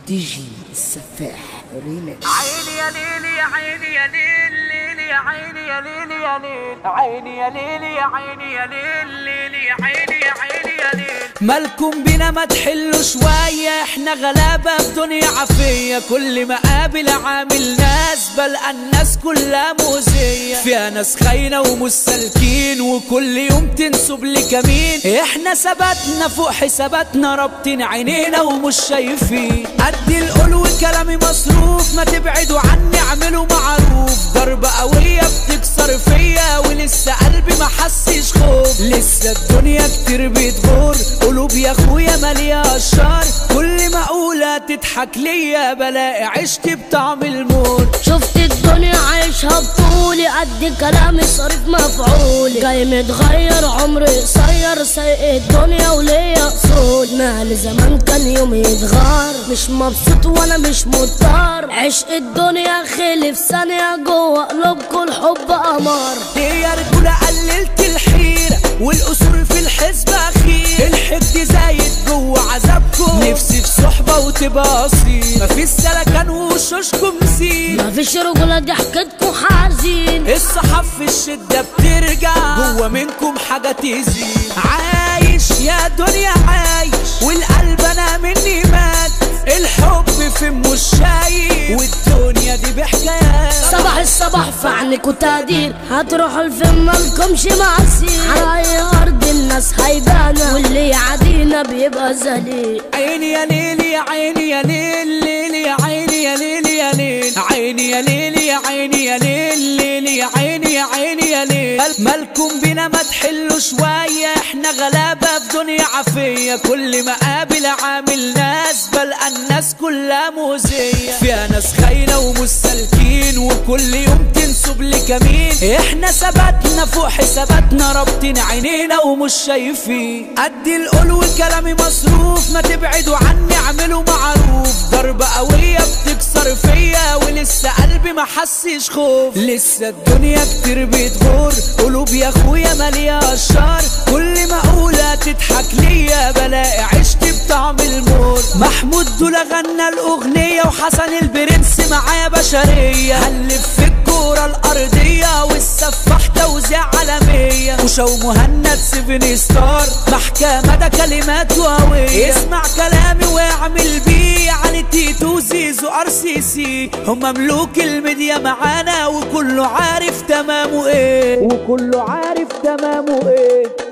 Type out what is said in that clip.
دي جي السفاح ريميكس عيني يا ليلي يا عيني يا ليل ليلي يا عيني يا ليلي يا ليل عيني يا ليلي يا عيني يا ليل ليلي يا عيني يا عيني يا ليل مالكم بينا ما تحلوا شوية احنا غلابة في دنيا عافية كل ما قابل عامل ناس بلقى الناس كلها مؤذية فيها ناس خاينة ومش سالكين وكل يوم تنسب لكمين احنا ثبتنا فوق حساباتنا رابطين عينينا ومش شايفين قد القول وكلامي مصروف ما تبعدوا عني اعملوا معروف ضربة قوية بتكسر فيا ولسه قلبي ما حسش خوف لسه الدنيا كتير بتغور قلوب يا اخويا مالية اشرار كل ما اقولها تضحك ليا بلاقي عشت بطعم الموت شفت الدنيا عايشها بطولي قد كلامي صريف مفعولي جاي متغير عمري قصير سايق الدنيا وليا اصول مالي زمان كان يومي يتغار مش مبسوط وانا مش مضطر عشق الدنيا خلي في ثانية جوه قلوبكم الحب قمر يا رجولة قللت الحيرة والقصور في الحسبة أخير الحقد زايد جوه عذابكم نفسي في صحبة وتبقى أصيل مفيش سلكان وشوشكم زين مفيش رجولة ضحكتكم حزين الصحاب في الشدة بترجع جوه منكم حاجة تزيد عايش يا دنيا عايش والقلب أنا مني مات الحب في مش شايف والدنيا دي بحكايات صباح الصباح في عنك وتقدير هتروحوا لفين مالكمش معسير على أي أرض الناس هيبانا واللي يعادينا بيبقى ذليل عيني يا ليلي يا عيني يا ليل ليلي يا عيني يا ليلي يا ليل عيني يا ليلي يا عيني يا ليل ليلي يا عيني يا عيني يا ليل مالكم بينا ما تحلوا شوية احنا غلابة في دنيا عافية كل ما قابل عامل ناس بلقى الناس كلها مؤذية فيها ناس خاينة ومش سالكين وكل يوم تنسب لكمين احنا ثبتنا فوق حساباتنا رابطين عينينا ومش شايفين قد القول وكلامي مصروف ما تبعدوا عني اعملوا معروف ضربة قوية بتكسر فيا ولسه قلبي ما حسش خوف لسه الدنيا كتير بتغور قلوب يا اخويا مالية اشرار كل ما اقولها تضحك ليا بلاقي عشت بطعم الموت محمود دول غنى الاغنية وحسن البرنس معايا بشرية هلف في الكورة الارضية والسفاح توزيع عالمية وشو مهند سيفن ستار محكمة ده كلمات قوية اسمع كلامي واعمل بيه يعني تيتو زيزو ار سي سي هم ملوك الميديا معانا وكله عارف تمامه ايه وكله عارف تمامه ايه